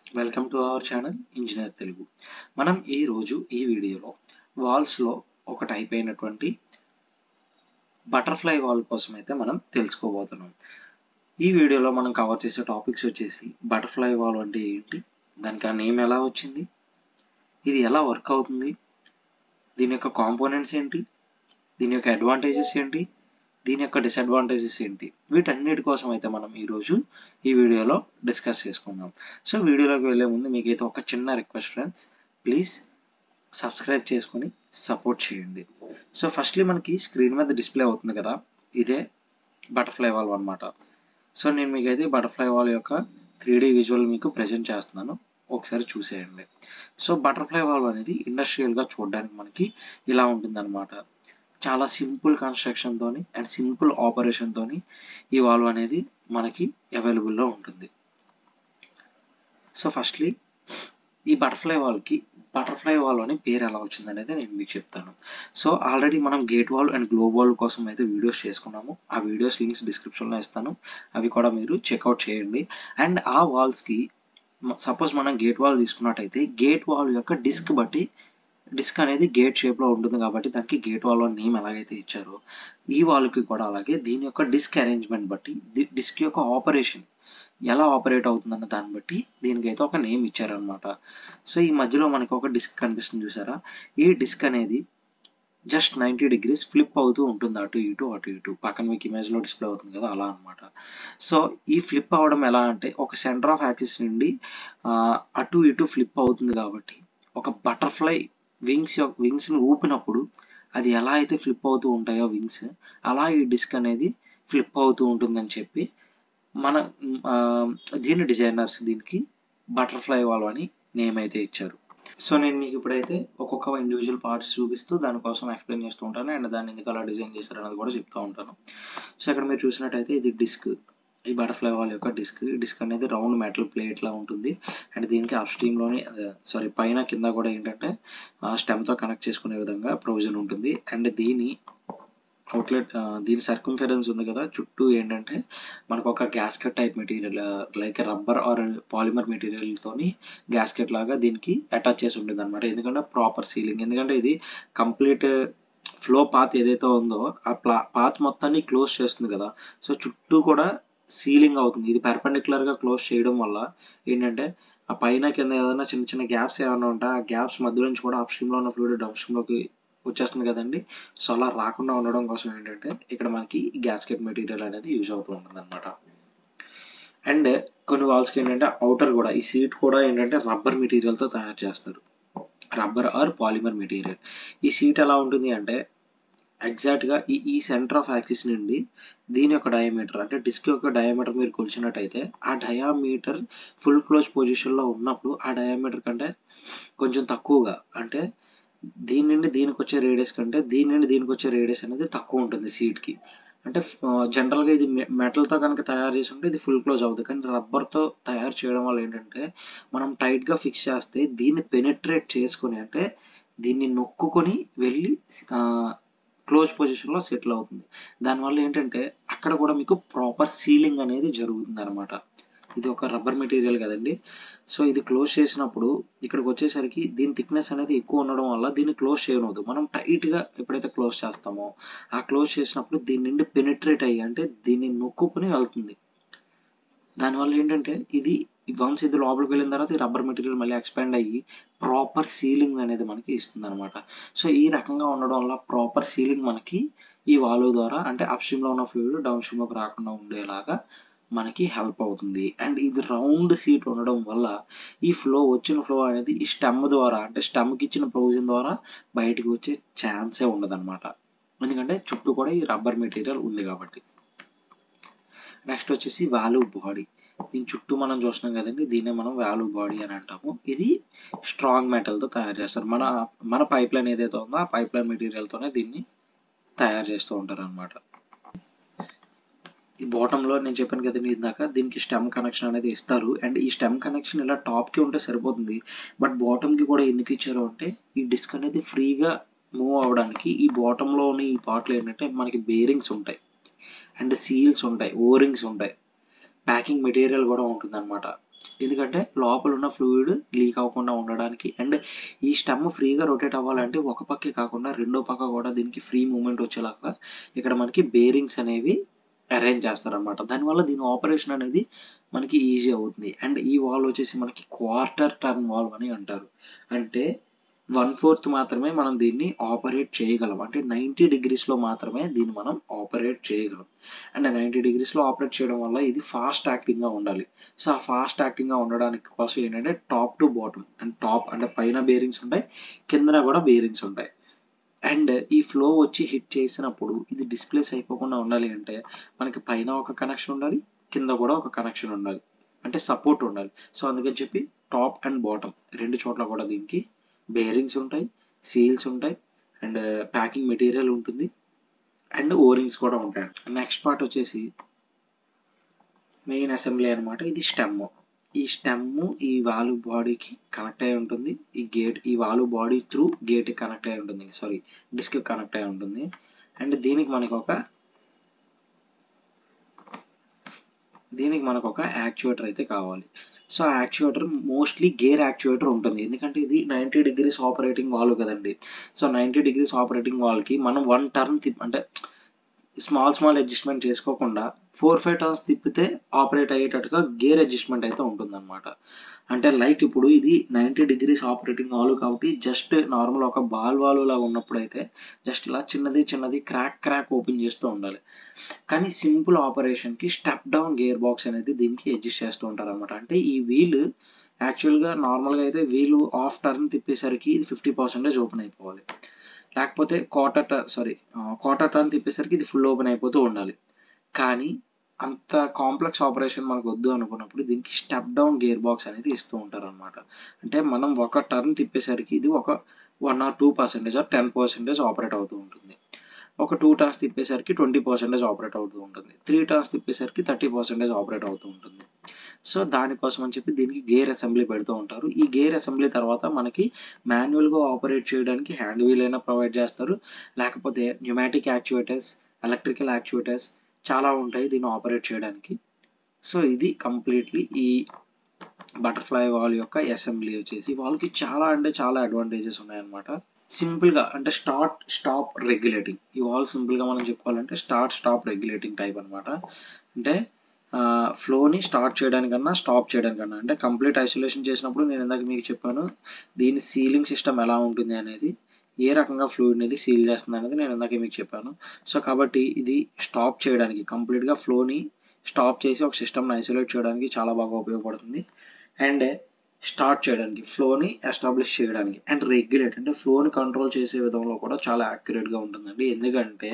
welcome to our channel engineer Telugu మనం ఈ రోజు ఈ వీడియోలో వాల్స్లో ఒక టైప్ అయినటువంటి బటర్ఫ్లై వాల్ కోసం అయితే మనం తెలుసుకోబోతున్నాం ఈ వీడియోలో మనం కవర్ చేసే టాపిక్స్ వచ్చేసి బటర్ఫ్లై వాల్ అంటే ఏంటి దానికి ఆ నేమ్ ఎలా వచ్చింది ఇది ఎలా వర్క్ అవుతుంది దీని యొక్క కాంపోనెంట్స్ ఏంటి దీని యొక్క అడ్వాంటేజెస్ ఏంటి దీని యొక్క డిసడ్వాంటేజెస్ ఏంటి వీటన్నిటి కోసం అయితే మనం ఈరోజు ఈ వీడియోలో డిస్కస్ చేసుకుందాం సో వీడియోలోకి వెళ్ళే ముందు మీకైతే ఒక చిన్న రిక్వెస్ట్ ఫ్రెండ్స్ ప్లీజ్ సబ్స్క్రైబ్ చేసుకొని సపోర్ట్ చేయండి సో ఫస్ట్లీ మనకి స్క్రీన్ మీద డిస్ప్లే అవుతుంది కదా ఇదే బటర్ఫ్లై వాల్ అనమాట సో నేను మీకైతే బటర్ఫ్లై వాల్ యొక్క త్రీ డీ విజువల్ మీకు ప్రజెంట్ చేస్తున్నాను ఒకసారి చూసేయండి సో బటర్ఫ్లై వాల్ అనేది ఇండస్ట్రియల్గా చూడడానికి మనకి ఇలా ఉంటుందన్నమాట చాలా సింపుల్ కన్స్ట్రక్షన్ తోని అండ్ సింపుల్ ఆపరేషన్ తోని ఈ వాల్వ్ అనేది మనకి అవైలబుల్లో ఉంటుంది సో ఫస్ట్లీ ఈ బటర్ఫ్లై వాల్కి బటర్ఫ్లై వాల్ అనే పేరు ఎలా వచ్చింది అనేది నేను మీకు చెప్తాను సో ఆల్రెడీ మనం gate valve and globe valve కోసం అయితే వీడియోస్ చేసుకున్నాము ఆ వీడియోస్ లింక్స్ డిస్క్రిప్షన్లో ఇస్తాను అవి కూడా మీరు చెక్అవుట్ చేయండి అండ్ ఆ వాల్స్కి సపోజ్ మనం గేట్ వాల్ తీసుకున్నట్టయితే గేట్ వాల్ యొక్క డిస్క్ బట్టి డిస్క్ అనేది గేట్ షేప్లో ఉంటుంది కాబట్టి దానికి గేట్ వాల్ నేమ్ ఎలాగైతే ఇచ్చారో ఈ వాల్కి కూడా అలాగే దీని యొక్క డిస్క్ అరేంజ్మెంట్ బట్టి డిస్క్ యొక్క ఆపరేషన్ ఎలా ఆపరేట్ అవుతుందన్న దాన్ని బట్టి దీనికైతే ఒక నేమ్ ఇచ్చారనమాట సో ఈ మధ్యలో మనకి ఒక డిస్క్ కనిపిస్తుంది చూసారా ఈ డిస్క్ అనేది జస్ట్ నైంటీ డిగ్రీస్ ఫ్లిప్ అవుతూ ఉంటుంది అటు ఇటు అటు ఇటు పక్కన మీకు ఇమేజ్లో డిస్ప్లే అవుతుంది కదా అలా అనమాట సో ఈ ఫ్లిప్ అవ్వడం ఎలా అంటే ఒక సెంటర్ ఆఫ్ యాక్సిస్ నుండి అటు ఇటు ఫ్లిప్ అవుతుంది కాబట్టి ఒక బటర్ఫ్లై వింగ్స్ వింగ్స్ని ఊపినప్పుడు అది ఎలా అయితే ఫ్లిప్ అవుతూ ఉంటాయో వింగ్స్ అలా ఈ డిస్క్ అనేది ఫ్లిప్ అవుతూ ఉంటుందని చెప్పి మన దీని డిజైనర్స్ దీనికి బటర్ఫ్లై వాల్ అని నేమ్ అయితే ఇచ్చారు సో నేను మీకు ఇప్పుడైతే ఒక్కొక్క ఇండివిజువల్ పార్ట్స్ చూపిస్తూ దానికోసం ఎక్స్ప్లెయిన్ చేస్తూ ఉంటాను అండ్ దాన్ని ఎందుకు అలా డిజైన్ చేశారు అనేది కూడా చెప్తూ ఉంటాను సో ఇక్కడ మీరు చూసినట్టయితే ఇది డిస్క్ ఈ బటర్ఫ్లై వాల్ యొక్క డిస్క్ డిస్క్ అనేది రౌండ్ మెటల్ ప్లేట్ లా ఉంటుంది అండ్ దీనికి అప్ స్ట్రీమ్లోని సారీ పైన కింద కూడా ఏంటంటే స్టెమ్తో కనెక్ట్ చేసుకునే విధంగా ప్రొవిజన్ ఉంటుంది అండ్ దీని అవుట్లెట్ దీని సర్కంఫరెన్స్ ఉంది కదా చుట్టూ ఏంటంటే మనకు ఒక gasket type material like rubber or polymer మెటీరియల్తోని గ్యాస్కెట్ లాగా దీనికి అటాచ్ చేసి ఉంటుంది అనమాట ఎందుకంటే ప్రాపర్ సీలింగ్ ఎందుకంటే ఇది కంప్లీట్ ఫ్లో పాత్ ఏదైతే ఉందో ఆ ప్లా పాత్ మొత్తాన్ని క్లోజ్ చేస్తుంది కదా సో చుట్టూ కూడా సీలింగ్ అవుతుంది ఇది పెర్పెండిక్యులర్ గా క్లోజ్ చేయడం వల్ల ఏంటంటే ఆ పైన కింద ఏదైనా చిన్న చిన్న గ్యాప్స్ ఏమైనా ఉంటే ఆ గ్యాప్స్ మధ్య నుంచి కూడా అప్ స్ట్రీమ్ లో ఉన్న ఫ్లూయిడ్ డౌన్ స్ట్రీమ్ లోకి వచ్చేస్తుంది కదండి సో అలా రాకుండా ఉండడం కోసం ఏంటంటే ఇక్కడ మనకి గ్యాస్కెట్ మెటీరియల్ అనేది యూజ్ అవుతూ ఉంటుంది అనమాట అండ్ కొన్ని వాల్స్కి ఏంటంటే అవుటర్ కూడా ఈ సీట్ కూడా ఏంటంటే రబ్బర్ మెటీరియల్తో తయారు చేస్తారు రబ్బర్ ఆర్ పాలిమర్ మెటీరియల్ ఈ సీట్ ఎలా ఉంటుంది అంటే ఎగ్జాక్ట్గా ఈ ఈ సెంటర్ ఆఫ్ యాక్సిస్ నుండి దీని యొక్క డయామీటర్ అంటే డిస్క్ యొక్క డయామీటర్ మీరు కొలిచినట్టయితే ఆ డయామీటర్ ఫుల్ క్లోజ్ పొజిషన్లో ఉన్నప్పుడు ఆ డయామీటర్ కంటే కొంచెం తక్కువగా అంటే దీని నుండి దీనికి వచ్చే రేడియస్ కంటే దీని నుండి దీనికి వచ్చే రేడియస్ అనేది తక్కువ ఉంటుంది సీట్కి అంటే జనరల్గా ఇది మెటల్తో కనుక తయారు చేసి ఉంటే ఇది ఫుల్ క్లోజ్ అవుతుంది కానీ రబ్బర్తో తయారు చేయడం వల్ల ఏంటంటే మనం టైట్గా ఫిక్స్ చేస్తే దీన్ని పెనిట్రేట్ చేసుకొని అంటే దీన్ని నొక్కుకొని వెళ్ళి క్లోజ్ పొజిషన్లో సెటిల్ అవుతుంది దానివల్ల ఏంటంటే అక్కడ కూడా మీకు ప్రాపర్ సీలింగ్ అనేది జరుగుతుంది అనమాట ఇది ఒక రబ్బర్ మెటీరియల్ కదండి సో ఇది క్లోజ్ చేసినప్పుడు ఇక్కడికి వచ్చేసరికి దీని థిక్నెస్ అనేది ఎక్కువ ఉండడం వల్ల దీన్ని క్లోజ్ చేయనవద్దు మనం టైట్గా ఎప్పుడైతే క్లోజ్ చేస్తామో ఆ క్లోజ్ చేసినప్పుడు దీని నుండి పెనిట్రేట్ అయ్యి అంటే దీన్ని నొక్కుని వెళ్తుంది దానివల్ల ఏంటంటే ఇది వన్స్ ఇది లోపలికి వెళ్ళిన తర్వాత ఈ రబ్బర్ మెటీరియల్ మళ్ళీ ఎక్స్పాండ్ అయ్యి ప్రాపర్ సీలింగ్ అనేది మనకి ఇస్తుంది అనమాట సో ఈ రకంగా ఉండడం వల్ల ప్రాపర్ సీలింగ్ మనకి ఈ వాల్వ్ ద్వారా అంటే అప్ స్ట్రీమ్లో ఉన్న ఫ్లూయిడ్ డౌన్ స్ట్రీమ్లోకి రాకుండా ఉండేలాగా మనకి హెల్ప్ అవుతుంది అండ్ ఇది రౌండ్ సీట్ ఉండడం వల్ల ఈ ఫ్లో వచ్చిన ఫ్లో అనేది ఈ స్టెమ్ ద్వారా అంటే స్టెమ్కి ఇచ్చిన ప్రొవిజన్ ద్వారా బయటకు వచ్చే ఛాన్సే ఉండదన్నమాట ఎందుకంటే చుట్టూ కూడా ఈ రబ్బర్ మెటీరియల్ ఉంది కాబట్టి నెక్స్ట్ వచ్చేసి వాల్వ్ బాడీ దీని చుట్టూ మనం చూస్తున్నాం కదండి దీన్నే మనం వాల్వ్ బాడీ అని అంటాము ఇది స్ట్రాంగ్ మెటల్తో తయారు చేస్తారు మన మన పైప్ లైన్ ఏదైతే ఉందో ఆ పైప్ లైన్ మెటీరియల్తోనే దీన్ని తయారు చేస్తూ ఉంటారు అనమాట ఈ బాటంలో నేను చెప్పాను కదండి ఇందాక దీనికి స్టెమ్ కనెక్షన్ అనేది ఇస్తారు అండ్ ఈ స్టెమ్ కనెక్షన్ ఇలా టాప్కి ఉంటే సరిపోతుంది బట్ బాటమ్కి కూడా ఎందుకు ఇచ్చారు అంటే ఈ డిస్క్ అనేది ఫ్రీగా మూవ్ అవ్వడానికి ఈ బాటంలో ఉన్న ఈ పార్ట్లు ఏంటంటే మనకి బేరింగ్స్ ఉంటాయి అండ్ సీల్స్ ఉంటాయి ఓరింగ్స్ ఉంటాయి ప్యాకింగ్ మెటీరియల్ కూడా ఉంటుంది అనమాట ఎందుకంటే లోపల ఉన్న ఫ్లూయిడ్ లీక్ అవ్వకుండా ఉండడానికి అండ్ ఈ స్టెమ్ ఫ్రీగా రొటేట్ అవ్వాలంటే ఒక పక్కే కాకుండా రెండో పక్క కూడా దీనికి ఫ్రీ మూమెంట్ వచ్చేలాగా ఇక్కడ మనకి బేరింగ్స్ అనేవి అరేంజ్ చేస్తారనమాట దానివల్ల దీని ఆపరేషన్ అనేది మనకి ఈజీ అవుతుంది అండ్ ఈ వాల్వ్ వచ్చేసి మనకి క్వార్టర్ టర్న్ వాల్వ్ అని అంటారు అంటే వన్ ఫోర్త్ మాత్రమే మనం దీన్ని ఆపరేట్ చేయగలం అంటే నైంటీ డిగ్రీస్లో మాత్రమే దీన్ని మనం ఆపరేట్ చేయగలం అండ్ నైంటీ డిగ్రీస్లో ఆపరేట్ చేయడం వల్ల ఇది ఫాస్ట్ యాక్టింగ్గా ఉండాలి సో ఆ ఫాస్ట్ యాక్టింగ్గా ఉండడానికి కోసం ఏంటంటే top to bottom and top అంటే పైన బేరింగ్స్ ఉంటాయి కిందన కూడా బేరింగ్స్ ఉంటాయి అండ్ ఈ ఫ్లో వచ్చి హిట్ చేసినప్పుడు ఇది డిస్ప్లేస్ అయిపోకుండా ఉండాలి అంటే మనకి పైన ఒక కనెక్షన్ ఉండాలి కింద కూడా ఒక కనెక్షన్ ఉండాలి అంటే సపోర్ట్ ఉండాలి సో అందుకని చెప్పి టాప్ అండ్ బాటమ్ రెండు చోట్ల కూడా దీనికి బేరింగ్స్ ఉంటాయి సీల్స్ ఉంటాయి అండ్ ప్యాకింగ్ మెటీరియల్ ఉంటుంది అండ్ ఓరింగ్స్ కూడా ఉంటాయి నెక్స్ట్ పార్ట్ వచ్చేసి మెయిన్ అసెంబ్లీ అనమాట ఇది స్టెమ్ ఈ స్టెమ్ ఈ వాల్వ్ బాడీకి కనెక్ట్ అయి ఉంటుంది ఈ గేట్ ఈ valve body through gate connect అయి ఉంటుంది సారీ డిస్క్ కనెక్ట్ అయి ఉంటుంది అండ్ దీనికి మనకు ఒక దీనికి మనకు ఒక యాక్చుయేటర్ అయితే కావాలి సో ఆ యాక్చుయేటర్ మోస్ట్లీ గేర్ యాక్చుయేటర్ ఉంటుంది ఎందుకంటే ఇది నైంటీ డిగ్రీస్ ఆపరేటింగ్ వాల్వ్ కదండి సో నైంటీ డిగ్రీస్ ఆపరేటింగ్ వాల్వ్కి మనం వన్ టర్న్ తిప్ అంటే స్మాల్ స్మాల్ అడ్జస్ట్మెంట్ చేసుకోకుండా ఫోర్ ఫైవ్ టర్న్స్ తిప్పితే ఆపరేట్ అయ్యేటట్టుగా గేర్ అడ్జస్ట్మెంట్ అయితే ఉంటుందన్నమాట అంటే లైక్ ఇప్పుడు ఇది నైంటీ డిగ్రీస్ ఆపరేటింగ్ వాల్వ్ కాబట్టి జస్ట్ నార్మల్ ఒక బాల్ వాల్వ్ లాగా ఉన్నప్పుడు అయితే జస్ట్ ఇలా చిన్నది చిన్నది క్రాక్ క్రాక్ ఓపెన్ చేస్తూ ఉండాలి కానీ సింపుల్ ఆపరేషన్కి స్టెప్ డౌన్ గేర్ బాక్స్ అనేది దీనికి అడ్జస్ట్ చేస్తూ ఉంటారు అనమాట అంటే ఈ వీల్ యాక్చువల్గా నార్మల్గా అయితే వీలు ఆఫ్ టర్న్ తిప్పేసరికి ఇది ఫిఫ్టీ పర్సెంటేజ్ ఓపెన్ అయిపోవాలి లేకపోతే quarter turn sorry quarter turn తిప్పేసరికి ఇది ఫుల్ ఓపెన్ అయిపోతూ ఉండాలి కానీ అంత కాంప్లెక్స్ ఆపరేషన్ మనకు వద్దు అనుకున్నప్పుడు దీనికి స్టెప్ డౌన్ గేర్ బాక్స్ అనేది ఇస్తూ ఉంటారు అనమాట అంటే మనం ఒక టర్న్ తిప్పేసరికి ఇది ఒక one or two percentage or ten percentage operate అవుతూ ఉంటుంది ఒక టూ టర్న్స్ తిప్పేసరికి ట్వంటీ పర్సెంటేజ్ ఆపరేట్ అవుతూ ఉంటుంది త్రీ టర్న్స్ తిప్పేసరికి థర్టీ పర్సెంటేజ్ ఆపరేట్ అవుతూ ఉంటుంది సో దానికోసం అని చెప్పి దీనికి గేర్ అసెంబ్లీ పెడుతూ ఉంటారు ఈ గేర్ అసెంబ్లీ తర్వాత మనకి మాన్యువల్గా ఆపరేట్ చేయడానికి హ్యాండ్ వీల్ అయినా ప్రొవైడ్ చేస్తారు లేకపోతే న్యూమాటిక్ యాక్చువేటర్స్ ఎలక్ట్రికల్ యాక్చువేటర్స్ చాలా ఉంటాయి దీన్ని ఆపరేట్ చేయడానికి సో ఇది కంప్లీట్లీ ఈ బటర్ఫ్లై వాల్ యొక్క అసెంబ్లీ వచ్చేసి వాళ్ళకి చాలా అంటే చాలా అడ్వాంటేజెస్ ఉన్నాయన్నమాట సింపుల్గా అంటే స్టార్ట్ స్టాప్ రెగ్యులేటింగ్ ఈ వాల్ సింపుల్గా మనం చెప్పుకోవాలంటే స్టార్ట్ స్టాప్ రెగ్యులేటింగ్ టైప్ అనమాట అంటే ఫ్లోని స్టార్ట్ చేయడానికన్నా స్టాప్ చేయడానికన్నా అంటే కంప్లీట్ ఐసోలేషన్ చేసినప్పుడు నేను ఇందాక మీకు చెప్పాను దీని సీలింగ్ సిస్టమ్ ఎలా ఉంటుంది అనేది ఏ రకంగా ఫ్లూయిడ్ అనేది సీల్ చేస్తుంది అనేది నేను ఇందాక మీకు చెప్పాను సో కాబట్టి ఇది స్టాప్ చేయడానికి కంప్లీట్గా ఫ్లోని స్టాప్ చేసి ఒక సిస్టమ్ని ఐసోలేట్ చేయడానికి చాలా బాగా ఉపయోగపడుతుంది అండ్ స్టార్ట్ చేయడానికి ఫ్లోని ఎస్టాబ్లిష్ చేయడానికి అండ్ రెగ్యులేట్ అంటే ఫ్లోని కంట్రోల్ చేసే విధంలో కూడా చాలా యాక్యురేట్గా ఉంటుందండి ఎందుకంటే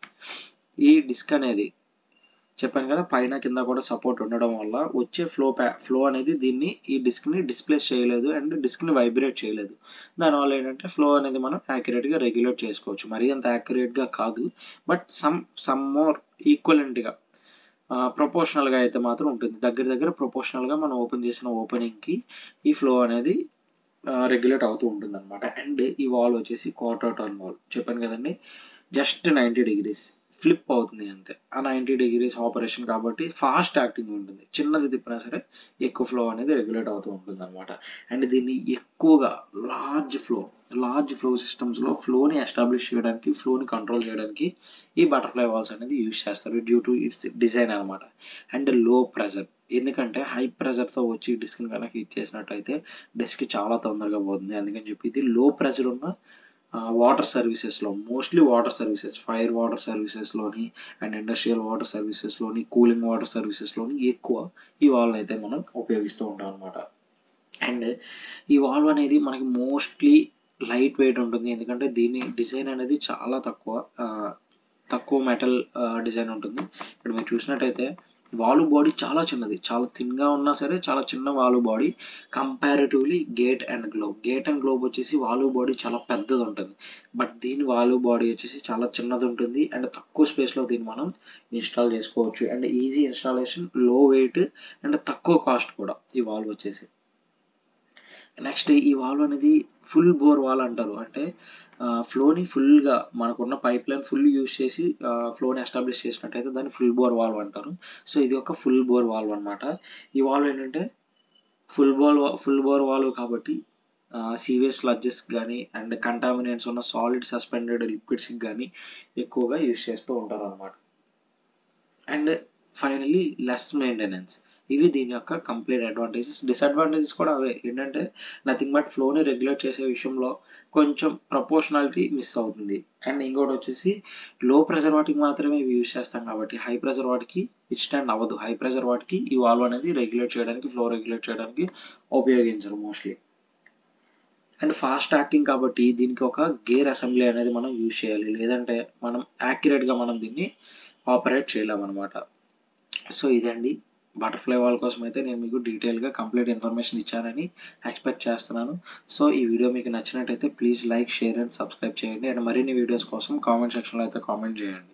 ఈ డిస్క్ అనేది చెప్పాను కదా పైన కింద కూడా సపోర్ట్ ఉండడం వల్ల వచ్చే ఫ్లో ప్యా ఫ్లో అనేది దీన్ని ఈ డిస్క్ని డిస్ప్లేస్ చేయలేదు అండ్ డిస్క్ని వైబ్రేట్ చేయలేదు దానివల్ల ఏంటంటే ఫ్లో అనేది మనం యాక్యురేట్గా రెగ్యులేట్ చేసుకోవచ్చు మరీ అంత యాక్యురేట్గా కాదు బట్ సమ్ సమ్ మోర్ ఈక్వలెంట్గా ప్రొపోర్షనల్గా అయితే మాత్రం ఉంటుంది దగ్గర దగ్గర ప్రొపోర్షనల్గా మనం ఓపెన్ చేసిన ఓపెనింగ్కి ఈ ఫ్లో అనేది రెగ్యులేట్ అవుతూ ఉంటుంది అనమాట అండ్ ఈ వాల్ వచ్చేసి క్వార్టర్ టర్న్ వాల్ చెప్పాను కదండి జస్ట్ నైంటీ డిగ్రీస్ ఫ్లిప్ అవుతుంది అంతే ఆ నైంటీ డిగ్రీస్ ఆపరేషన్ కాబట్టి ఫాస్ట్ యాక్టింగ్ ఉంటుంది చిన్నది తిప్పినా సరే ఎక్కువ ఫ్లో అనేది రెగ్యులేట్ అవుతూ ఉంటుంది అనమాట అండ్ దీన్ని ఎక్కువగా లార్జ్ ఫ్లో లార్జ్ ఫ్లో సిస్టమ్స్లో ఫ్లోని ఎస్టాబ్లిష్ చేయడానికి ఫ్లోని కంట్రోల్ చేయడానికి ఈ బటర్ఫ్లై వాల్స్ అనేది యూజ్ చేస్తారు డ్యూ టు ఇట్స్ డిజైన్ అనమాట అండ్ లో ప్రెజర్ ఎందుకంటే హై ప్రెజర్తో వచ్చి డిస్క్ని కనుక హీట్ చేసినట్టయితే డిస్క్ చాలా తొందరగా పోతుంది అందుకని చెప్పి ఇది లో ప్రెజర్ ఉన్న వాటర్ సర్వీసెస్లో mostly water services fire water సర్వీసెస్లోని అండ్ ఇండస్ట్రియల్ వాటర్ సర్వీసెస్లోని కూలింగ్ వాటర్ సర్వీసెస్లోని ఎక్కువ ఈ వాల్వ్ అయితే మనం ఉపయోగిస్తూ ఉంటాం అనమాట అండ్ ఈ వాల్వ్ అనేది మనకి మోస్ట్లీ లైట్ వెయిట్ ఉంటుంది ఎందుకంటే దీని డిజైన్ అనేది చాలా తక్కువ తక్కువ మెటల్ డిజైన్ ఉంటుంది ఇక్కడ మీరు చూసినట్టయితే వాలు బాడీ చాలా చిన్నది చాలా థిన్గా ఉన్నా సరే చాలా చిన్న valve body comparatively gate and globe gate and globe వచ్చేసి వాలు బాడీ చాలా పెద్దది ఉంటుంది బట్ దీని వాలు బాడీ వచ్చేసి చాలా చిన్నది ఉంటుంది అండ్ తక్కువ స్పేస్లో దీన్ని మనం ఇన్స్టాల్ చేసుకోవచ్చు and easy installation low weight and తక్కువ కాస్ట్ కూడా ఈ వాల్వ్ వచ్చేసి నెక్స్ట్ ఈ వాల్వ్ అనేది ఫుల్ బోర్ వాల్ అంటారు అంటే ఫ్లోని ఫుల్గా మనకున్న పైప్ లైన్ ఫుల్ యూజ్ చేసి ఫ్లోని ఎస్టాబ్లిష్ చేసినట్టయితే దాన్ని ఫుల్ బోర్ వాల్వ్ అంటారు సో ఇది ఒక ఫుల్ బోర్ వాల్వ్ అనమాట ఈ వాల్వ్ ఏంటంటే full bore full bore valve కాబట్టి సీవియస్ లడ్జెస్ కానీ అండ్ కంటామినేట్స్ ఉన్న సాలిడ్ సస్పెండెడ్ లిక్విడ్స్కి కానీ ఎక్కువగా యూజ్ చేస్తూ ఉంటారు అనమాట అండ్ ఫైనలీ లెస్ మెయింటెనెన్స్ ఇవి దీని యొక్క కంప్లీట్ అడ్వాంటేజెస్ డిసడ్వాంటేజెస్ కూడా అవే ఏంటంటే నథింగ్ బట్ ఫ్లోని రెగ్యులేట్ చేసే విషయంలో కొంచెం ప్రపోర్షనాలిటీ మిస్ అవుతుంది అండ్ ఇంకోటి వచ్చేసి లో ప్రెషర్ వాటికి మాత్రమే ఇవి యూజ్ చేస్తాం కాబట్టి హై ప్రెషర్ వాటికి ఇట్ స్టాండ్ అవ్వదు హై ప్రెషర్ వాటికి ఈ వాల్వ్ అనేది రెగ్యులేట్ చేయడానికి ఫ్లో రెగ్యులేట్ చేయడానికి ఉపయోగించరు మోస్ట్లీ అండ్ ఫాస్ట్ యాక్టింగ్ కాబట్టి దీనికి ఒక గేర్ అసెంబ్లీ అనేది మనం యూజ్ చేయాలి లేదంటే మనం యాక్యురేట్గా మనం దీన్ని ఆపరేట్ చేయలేమన్నమాట సో ఇదండి బటర్ఫ్లై వాల్ కోసం అయితే నేను మీకు డీటెయిల్గా కంప్లీట్ ఇన్ఫర్మేషన్ ఇచ్చానని ఎక్స్పెక్ట్ చేస్తున్నాను సో ఈ వీడియో మీకు నచ్చినట్టయితే please like share and subscribe చేయండి అండ్ మరిన్ని వీడియోస్ కోసం కామెంట్ సెక్షన్లో అయితే కామెంట్ చేయండి